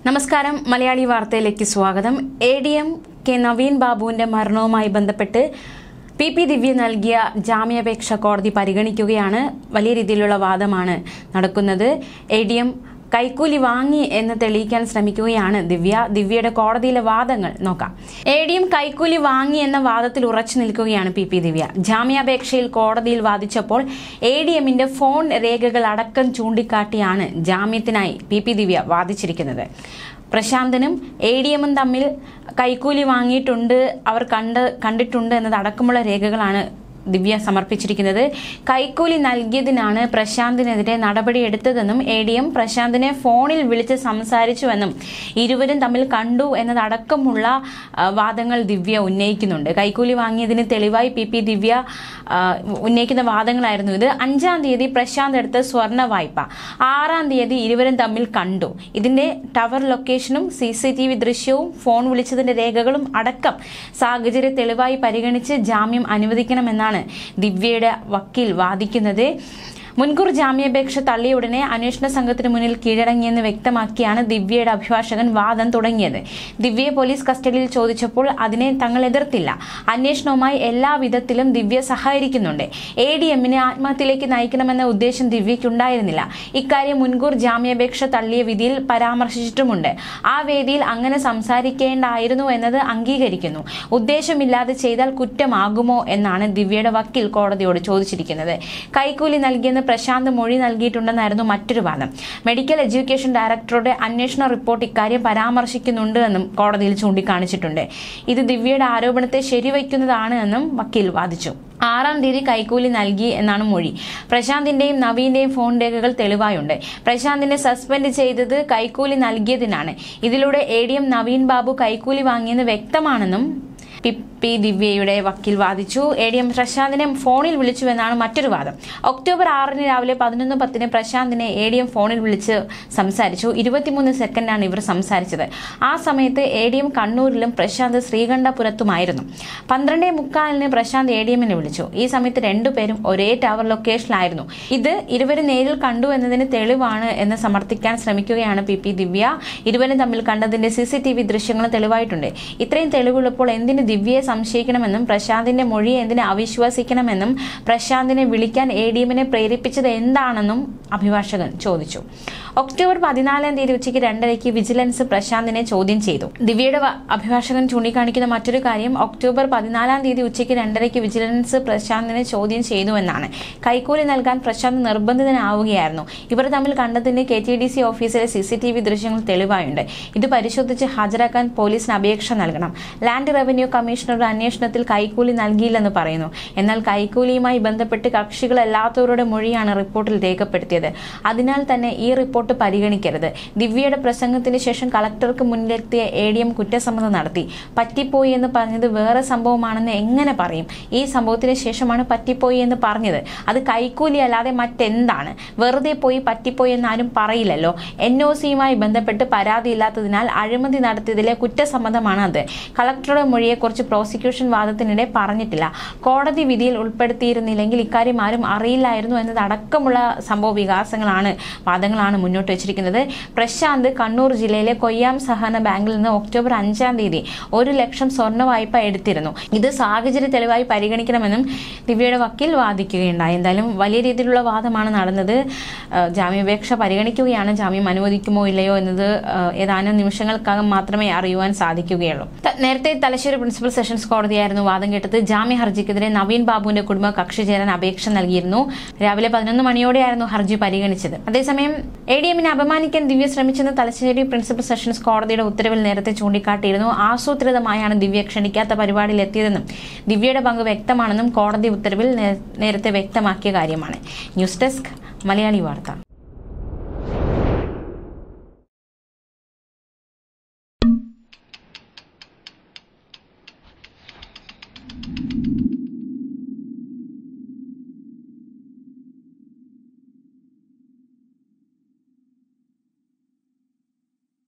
നമസ്കാരം മലയാളി വാർത്തയിലേക്ക് സ്വാഗതം A D M K Naveen ബാബുവിന്റെ മരണവുമായി ബന്ധപ്പെട്ട് പി പി ദിവ്യ നൽകിയ ജാമ്യാപേക്ഷ കോടതി പരിഗണിക്കുകയാണ് വലിയ രീതിയിലുള്ള വാദമാണ് നടക്കുന്നത് എ ഡി എം കൈക്കൂലി വാങ്ങി എന്ന് തെളിയിക്കാൻ ശ്രമിക്കുകയാണ് ദിവ്യ ദിവ്യയുടെ കോടതിയിലെ വാദങ്ങൾ നോക്കാം എ ഡി എം കൈക്കൂലി വാങ്ങി എന്ന വാദത്തിൽ ഉറച്ചു നിൽക്കുകയാണ് പി പി ദിവ്യ ജാമ്യാപേക്ഷയിൽ കോടതിയിൽ വാദിച്ചപ്പോൾ എ ഡി എമ്മിന്റെ ഫോൺ രേഖകൾ അടക്കം ചൂണ്ടിക്കാട്ടിയാണ് ജാമ്യത്തിനായി പി പി ദിവ്യ വാദിച്ചിരിക്കുന്നത് പ്രശാന്തനും എ ഡി എമ്മും തമ്മിൽ കൈക്കൂലി വാങ്ങിയിട്ടുണ്ട് അവർ കണ്ട് കണ്ടിട്ടുണ്ട് എന്നതടക്കമുള്ള രേഖകളാണ് ദിവ്യ സമർപ്പിച്ചിരിക്കുന്നത് കൈക്കൂലി നൽകിയതിനാണ് പ്രശാന്തിനെതിരെ നടപടിയെടുത്തതെന്നും എ ഡി എം പ്രശാന്തിനെ ഫോണിൽ വിളിച്ച് സംസാരിച്ചുവെന്നും ഇരുവരും തമ്മിൽ കണ്ടു എന്നതടക്കമുള്ള ആ, വാദങ്ങൾ ദിവ്യ ഉന്നയിക്കുന്നുണ്ട് കൈക്കൂലി വാങ്ങിയതിന് തെളിവായി പി പി ദിവ്യ ആ, ഉന്നയിക്കുന്ന വാദങ്ങളായിരുന്നു ഇത് അഞ്ചാം തീയതി പ്രശാന്ത് എടുത്ത സ്വർണ്ണ വായ്പ ആറാം തീയതി ഇരുവരും തമ്മിൽ കണ്ടു ഇതിന്റെ ടവർ ലൊക്കേഷനും സി സി ടി വി ദൃശ്യവും ഫോൺ വിളിച്ചതിന്റെ രേഖകളും അടക്കം സാഹചര്യ തെളിവായി പരിഗണിച്ച് ജാമ്യം അനുവദിക്കണമെന്നാണ് ദിവ്യയുടെ വക്കീൽ വാദിക്കുന്നത് മുൻകൂർ ജാമ്യാപേക്ഷ തള്ളിയ ഉടനെ അന്വേഷണ സംഘത്തിന് മുന്നിൽ കീഴടങ്ങിയെന്ന് വ്യക്തമാക്കിയാണ് ദിവ്യയുടെ അഭിഭാഷകൻ വാദം തുടങ്ങിയത് ദിവ്യയെ പോലീസ് കസ്റ്റഡിയിൽ ചോദിച്ചപ്പോൾ അതിനെ തങ്ങൾ എതിർത്തില്ല അന്വേഷണവുമായി എല്ലാ വിധത്തിലും ദിവ്യ സഹകരിക്കുന്നുണ്ട് എ ഡി എമ്മിനെ ആത്മഹത്യയിലേക്ക് നയിക്കണമെന്ന ഉദ്ദേശം ദിവ്യയ്ക്കുണ്ടായിരുന്നില്ല ഇക്കാര്യം മുൻകൂർ ജാമ്യാപേക്ഷ തള്ളിയ വിധിയിൽ പരാമർശിച്ചിട്ടുമുണ്ട് ആ വേദിയിൽ അങ്ങനെ സംസാരിക്കേണ്ടായിരുന്നു എന്നത് അംഗീകരിക്കുന്നു ഉദ്ദേശമില്ലാതെ ചെയ്താൽ കുറ്റമാകുമോ എന്നാണ് ദിവ്യയുടെ വക്കീൽ കോടതിയോട് ചോദിച്ചിരിക്കുന്നത് കൈക്കൂലി നൽകിയെന്ന് പ്രശാന്ത് മൊഴി നൽകിയിട്ടുണ്ടെന്നായിരുന്നു മറ്റൊരു വാദം മെഡിക്കൽ എഡ്യൂക്കേഷൻ ഡയറക്ടറുടെ അന്വേഷണ റിപ്പോർട്ട് ഇക്കാര്യം പരാമർശിക്കുന്നുണ്ട് എന്നും കോടതിയിൽ ചൂണ്ടിക്കാണിച്ചിട്ടുണ്ട് ഇത് ദിവ്യയുടെ ആരോപണത്തെ ശരിവയ്ക്കുന്നതാണ് എന്നും വക്കീൽ വാദിച്ചു ആറാം തീയതി കൈക്കൂലി നൽകി എന്നാണ് മൊഴി പ്രശാന്തിന്റെയും നവീന്റെയും ഫോൺ രേഖകൾ തെളിവായുണ്ട് പ്രശാന്തിനെ സസ്പെൻഡ് ചെയ്തത് കൈക്കൂലി നൽകിയതിനാണ് ഇതിലൂടെ A D M Naveen Babu കൈക്കൂലി വാങ്ങിയെന്ന് വ്യക്തമാണെന്നും പി പി ദിവ്യയുടെ വക്കീൽ വാദിച്ചു എ ഡി എം പ്രശാന്തിനെ ഫോണിൽ വിളിച്ചുവെന്നാണ് മറ്റൊരു വാദം ഒക്ടോബർ ആറിന് രാവിലെ പതിനൊന്ന് പത്തിന് പ്രശാന്തിനെ എ ഡി എം ഫോണിൽ വിളിച്ച് സംസാരിച്ചു ഇരുപത്തിമൂന്ന് സെക്കൻഡാണ് ഇവർ സംസാരിച്ചത് ആ സമയത്ത് എ ഡി എം കണ്ണൂരിലും പ്രശാന്ത് ശ്രീകണ്ഠപുരത്തുമായിരുന്നു പന്ത്രണ്ടേ മുക്കാലിന് പ്രശാന്ത് എ ഡി എമ്മിനെ വിളിച്ചു ഈ സമയത്ത് രണ്ടുപേരും ഒരേ ടവർ ലൊക്കേഷനിലായിരുന്നു ഇത് ഇരുവരും നേരിൽ കണ്ടു എന്നതിന് തെളിവാണ് എന്ന് സമർത്ഥിക്കാൻ ശ്രമിക്കുകയാണ് പി പി ദിവ്യ ഇരുവരും തമ്മിൽ കണ്ടതിന്റെ സി സി ടി വി ദൃശ്യങ്ങൾ തെളിവായിട്ടുണ്ട് ഇത്രയും തെളിവുള്ളപ്പോൾ എന്തിന് ദിവ്യയെ സംശയിക്കണമെന്നും പ്രശാന്തിന്റെ മൊഴിയെ എന്തിന് അവിശ്വസിക്കണമെന്നും പ്രശാന്തിനെ വിളിക്കാൻ എ ഡി എമ്മിനെ പ്രേരിപ്പിച്ചത് എന്താണെന്നും അഭിഭാഷകൻ ചോദിച്ചു ഒക്ടോബർ പതിനാലാം തീയതി ഉച്ചയ്ക്ക് രണ്ടരയ്ക്ക് വിജിലൻസ് പ്രശാന്തിനെ ചോദ്യം ചെയ്തു ദിവ്യയുടെ വ- അഭിഭാഷകൻ ചൂണ്ടിക്കാണിക്കുന്ന മറ്റൊരു കാര്യം ഒക്ടോബർ പതിനാലാം തീയതി ഉച്ചയ്ക്ക് രണ്ടരയ്ക്ക് വിജിലൻസ് പ്രശാന്തിനെ ചോദ്യം ചെയ്തുവെന്നാണ് കൈക്കൂലി നൽകാൻ പ്രശാന്ത് നിർബന്ധിതനാവുകയായിരുന്നു ഇവർ തമ്മിൽ കണ്ടതിന് കെ ടി ഡി സി ഓഫീസിലെ സി സി ടി വി ദൃശ്യങ്ങൾ തെളിവായുണ്ട് ഇത് പരിശോധിച്ച് ഹാജരാക്കാൻ പോലീസിന് അപേക്ഷ നൽകണം ലാൻഡ് റവന്യൂ കമ്മീഷണറുടെ അന്വേഷണത്തിൽ കൈക്കൂലി നൽകിയില്ലെന്ന് പറയുന്നു എന്നാൽ കൈക്കൂലിയുമായി ബന്ധപ്പെട്ട് കക്ഷികളല്ലാത്തവരുടെ മൊഴിയാണ് റിപ്പോർട്ടിൽ രേഖപ്പെടുത്തിയത് അതിനാൽ തന്നെ ഈ റിപ്പോർട്ട് പരിഗണിക്കരുത് ദിവ്യയുടെ പ്രസംഗത്തിന് ശേഷം കളക്ടർക്ക് മുന്നിലെത്തിയ എ ഡി എം കുറ്റസമ്മതം നടത്തി പറ്റിപ്പോയി എന്ന് പറഞ്ഞത് വേറെ സംഭവമാണെന്ന് എങ്ങനെ പറയും ഈ സംഭവത്തിന് ശേഷമാണ് പറ്റിപ്പോയി എന്ന് പറഞ്ഞത് അത് കൈക്കൂലി അല്ലാതെ മറ്റെന്താണ് വെറുതെ പോയി പറ്റിപ്പോയി എന്ന് ആരും പറയില്ലല്ലോ എൻ ഒ സിയുമായി ബന്ധപ്പെട്ട് പരാതിയില്ലാത്തതിനാൽ അഴിമതി നടത്തിയതിലെ കുറ്റസമ്മതമാണ് അത് കളക്ടറുടെ മൊഴിയെക്കുറിച്ച് പ്രോസിക്യൂഷൻ വാദത്തിനിടെ പറഞ്ഞിട്ടില്ല കോടതി വിധിയിൽ ഉൾപ്പെടുത്തിയിരുന്നില്ലെങ്കിൽ ഇക്കാര്യം ആരും അറിയില്ലായിരുന്നു എന്നതടക്കമുള്ള സംഭവ വികാസങ്ങളാണ് വാദങ്ങളാണ് മുന്നോട്ട് വെച്ചിരിക്കുന്നത് പ്രശാന്ത് കണ്ണൂർ ജില്ലയിലെ കൊയ്യാം സഹന ബാങ്കിൽ നിന്ന് ഒക്ടോബർ അഞ്ചാം തീയതി ഒരു ലക്ഷം സ്വർണ്ണ വായ്പ എടുത്തിരുന്നു ഇത് സാഹചര്യ തെളിവായി പരിഗണിക്കണമെന്നും ദിവ്യയുടെ വക്കീൽ വാദിക്കുകയുണ്ടായി എന്തായാലും വലിയ രീതിയിലുള്ള വാദമാണ് നടന്നത് ആ, ജാമ്യാപേക്ഷ പരിഗണിക്കുകയാണ് ജാമ്യം അനുവദിക്കുമോ ഇല്ലയോ എന്നത് ആ, ഏതാനും നിമിഷങ്ങൾക്കകം മാത്രമേ അറിയുവാൻ സാധിക്കുകയുള്ളൂ ത- നേരത്തെ തലശ്ശേരി പ്രിൻസിപ്പൽ സെഷൻസ് കോടതിയായിരുന്നു വാദം കേട്ടത് ജാമ്യ ഹർജിക്കെതിരെ നവീൻ ബാബുവിന്റെ കുടുംബം കക്ഷി ചേരാൻ അപേക്ഷ നൽകിയിരുന്നു രാവിലെ പതിനൊന്ന് മണിയോടെയായിരുന്നു ഹർജി പരിഗണിച്ചത് അതേസമയം എ ഡി എമ്മിനെ അപമാനിക്കാൻ ദിവ്യ ശ്രമിച്ചെന്ന് തലശ്ശേരി പ്രിൻസിപ്പൽ സെഷൻസ് കോടതിയുടെ ഉത്തരവിൽ നേരത്തെ ചൂണ്ടിക്കാട്ടിയിരുന്നു ആസൂത്രിതമായാണ് ദിവ്യ ക്ഷണിക്കാത്ത പരിപാടിയിൽ എത്തിയതെന്നും ദിവ്യയുടെ പങ്ക് വ്യക്തമാണെന്നും കോടതി ഉത്തരവിൽ നേ- നേരത്തെ വ്യക്തമാക്കിയ കാര്യമാണ് ന്യൂസ് ഡെസ്ക് മലയാളി വാർത്ത